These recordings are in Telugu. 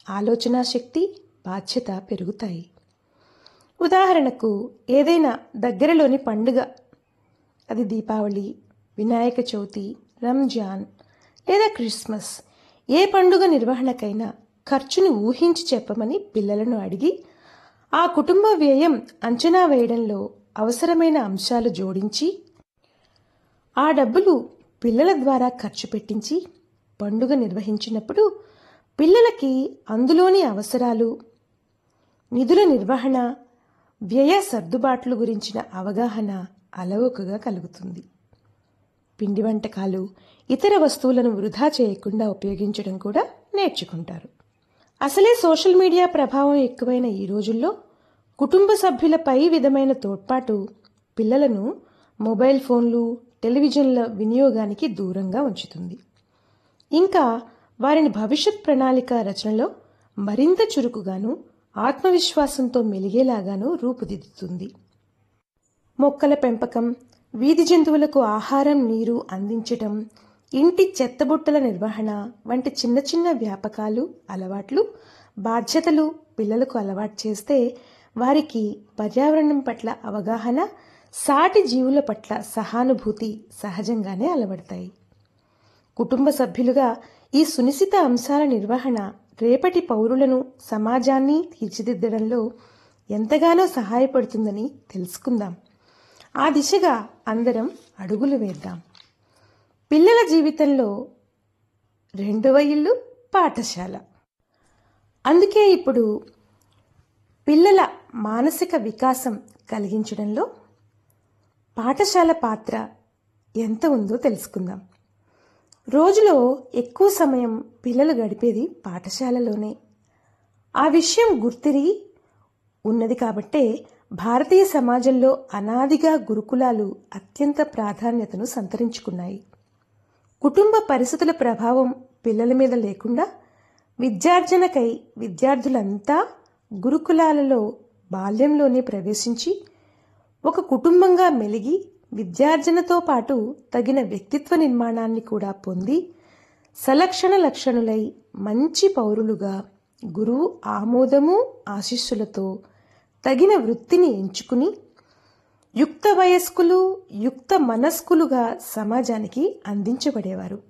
ఆలోచనా శక్తి బాధ్యత పెరుగుతాయి ఉదాహరణకు ఏదైనా దగ్గరలోని పండుగ అది దీపావళి వినాయక చవితి రంజాన్ లేదా క్రిస్మస్ ఏ పండుగ నిర్వహణకైనా ఖర్చుని ఊహించి చెప్పమని పిల్లలను అడిగి ఆ కుటుంబ వ్యయం అంచనా వేయడంలో అవసరమైన అంశాలు జోడించి ఆ డబ్బులు పిల్లల ద్వారా ఖర్చు పెట్టించి పండుగ నిర్వహించినప్పుడు పిల్లలకి అందులోని అవసరాలు నిధుల నిర్వహణ వ్యయ సర్దుబాట్లు గురించిన అవగాహన అలవోకగా కలుగుతుంది పిండి వంటకాలు ఇతర వస్తువులను వృధా చేయకుండా ఉపయోగించడం కూడా నేర్చుకుంటారు అసలే సోషల్ మీడియా ప్రభావం ఎక్కువైన ఈ రోజుల్లో కుటుంబ సభ్యులపై విధమైన తోడ్పాటు పిల్లలను మొబైల్ ఫోన్లు టెలివిజన్ల వినియోగానికి దూరంగా ఉంచుతుంది ఇంకా వారిని భవిష్యత్ ప్రణాళిక రచనలో మరింత చురుకుగాను ఆత్మవిశ్వాసంతో మెలిగేలాగాను రూపుదిద్దుతుంది మొక్కల పెంపకం వీధి జంతువులకు ఆహారం నీరు అందించటం ఇంటి చెత్తబుట్టల నిర్వహణ వంటి చిన్న చిన్న వ్యాపకాలు అలవాట్లు బాధ్యతలు పిల్లలకు అలవాటు చేస్తే వారికి పర్యావరణం పట్ల అవగాహన సాటి జీవుల పట్ల సహానుభూతి సహజంగానే అలవడతాయి కుటుంబ సభ్యులుగా ఈ సునిశిత అంశాల నిర్వహణ రేపటి పౌరులను సమాజాన్ని తీర్చిదిద్దడంలో ఎంతగానో సహాయపడుతుందని తెలుసుకుందాం ఆ దిశగా అందరం అడుగులు వేద్దాం పిల్లల జీవితంలో రెండవ ఇల్లు పాఠశాల అందుకే ఇప్పుడు పిల్లల మానసిక వికాసం కలిగించడంలో పాఠశాల పాత్ర ఎంత ఉందో తెలుసుకుందాం రోజులో ఎక్కువ సమయం పిల్లలు గడిపేది పాఠశాలలోనే ఆ విషయం గుర్తిరిగి ఉన్నది కాబట్టే భారతీయ సమాజంలో అనాదిగా గురుకులాలు అత్యంత ప్రాధాన్యతను సంతరించుకున్నాయి కుటుంబ పరిస్థితుల ప్రభావం పిల్లల మీద లేకుండా విద్యార్జనకై విద్యార్థులంతా గురుకులాలలో బాల్యంలోనే ప్రవేశించి ఒక కుటుంబంగా మెలిగి విద్యార్జనతో పాటు తగిన వ్యక్తిత్వ నిర్మాణాన్ని కూడా పొంది సలక్షణ లక్షణులై మంచి పౌరులుగా గురువు ఆమోదము ఆశీస్సులతో తగిన వృత్తిని ఎంచుకుని యుక్త వయస్కులు యుక్త మనస్కులుగా సమాజానికి అందించబడేవారు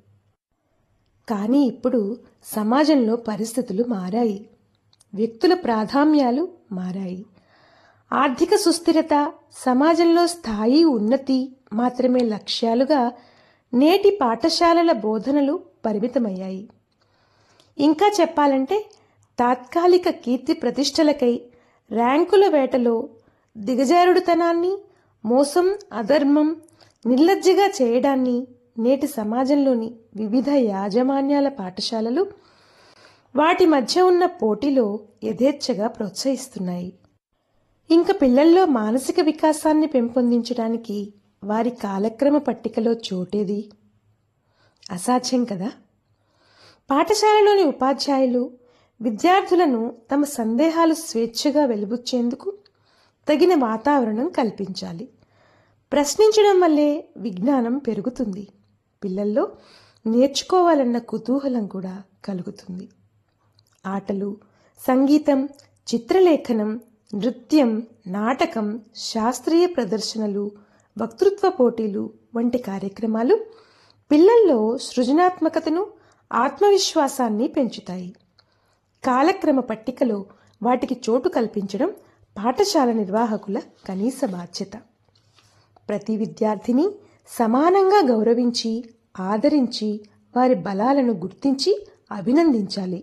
కానీ ఇప్పుడు సమాజంలో పరిస్థితులు మారాయి వ్యక్తుల ప్రాధాన్యాలు మారాయి ఆర్థిక సుస్థిరత సమాజంలో స్థాయి ఉన్నతి మాత్రమే లక్ష్యాలుగా నేటి పాఠశాలల బోధనలు పరిమితమయ్యాయి ఇంకా చెప్పాలంటే తాత్కాలిక కీర్తి ప్రతిష్టలకై ర్యాంకుల వేటలో దిగజారుడుతనాన్ని మోసం అధర్మం నిర్లజ్జగా చేయడాన్ని నేటి సమాజంలోని వివిధ యాజమాన్యాల పాఠశాలలు వాటి మధ్య ఉన్న పోటీలో యథేచ్ఛగా ప్రోత్సహిస్తున్నాయి ఇంకా పిల్లల్లో మానసిక వికాసాన్ని పెంపొందించడానికి వారి కాలక్రమ పట్టికలో చోటేది అసాధ్యం కదా పాఠశాలలోని ఉపాధ్యాయులు విద్యార్థులను తమ సందేహాలు స్వేచ్ఛగా వెలుబుచ్చేందుకు తగిన వాతావరణం కల్పించాలి ప్రశ్నించడం వల్లే విజ్ఞానం పెరుగుతుంది పిల్లల్లో నేర్చుకోవాలన్న కుతూహలం కూడా కలుగుతుంది ఆటలు సంగీతం చిత్రలేఖనం నృత్యం నాటకం శాస్త్రీయ ప్రదర్శనలు వక్తృత్వ పోటీలు వంటి కార్యక్రమాలు పిల్లల్లో సృజనాత్మకతను ఆత్మవిశ్వాసాన్ని పెంచుతాయి కాలక్రమ పట్టికలో వాటికి చోటు కల్పించడం పాఠశాల నిర్వాహకుల కనీస బాధ్యత ప్రతి విద్యార్థిని సమానంగా గౌరవించి ఆదరించి వారి బలాలను గుర్తించి అభినందించాలి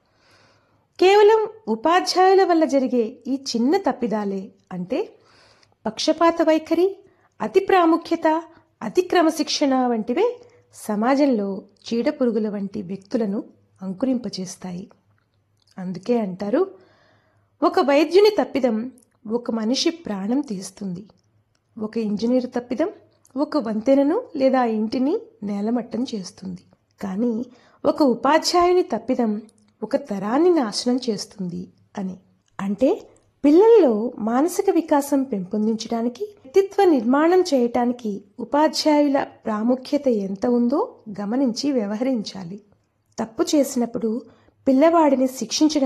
కేవలం ఉపాధ్యాయుల వల్ల జరిగే ఈ చిన్న తప్పిదాలే అంటే పక్షపాత వైఖరి అతి ప్రాముఖ్యత అతి క్రమశిక్షణ వంటివే సమాజంలో చీడపురుగుల వంటి వ్యక్తులను అంకురింపచేస్తాయి అందుకే అంటారు ఒక వైద్యుని తప్పిదం ఒక మనిషి ప్రాణం తీస్తుంది ఒక ఇంజనీర్ తప్పిదం ఒక వంతెనను లేదా ఇంటిని నేలమట్టం చేస్తుంది కానీ ఒక ఉపాధ్యాయుని తప్పిదం ఒక తరాన్ని నాశనం చేస్తుంది అని అంటే పిల్లల్లో మానసిక వికాసం పెంపొందించడానికి వ్యక్తిత్వ నిర్మాణం చేయటానికి ఉపాధ్యాయుల ప్రాముఖ్యత ఎంత ఉందో గమనించి వ్యవహరించాలి తప్పు చేసినప్పుడు పిల్లవాడిని శిక్షించడం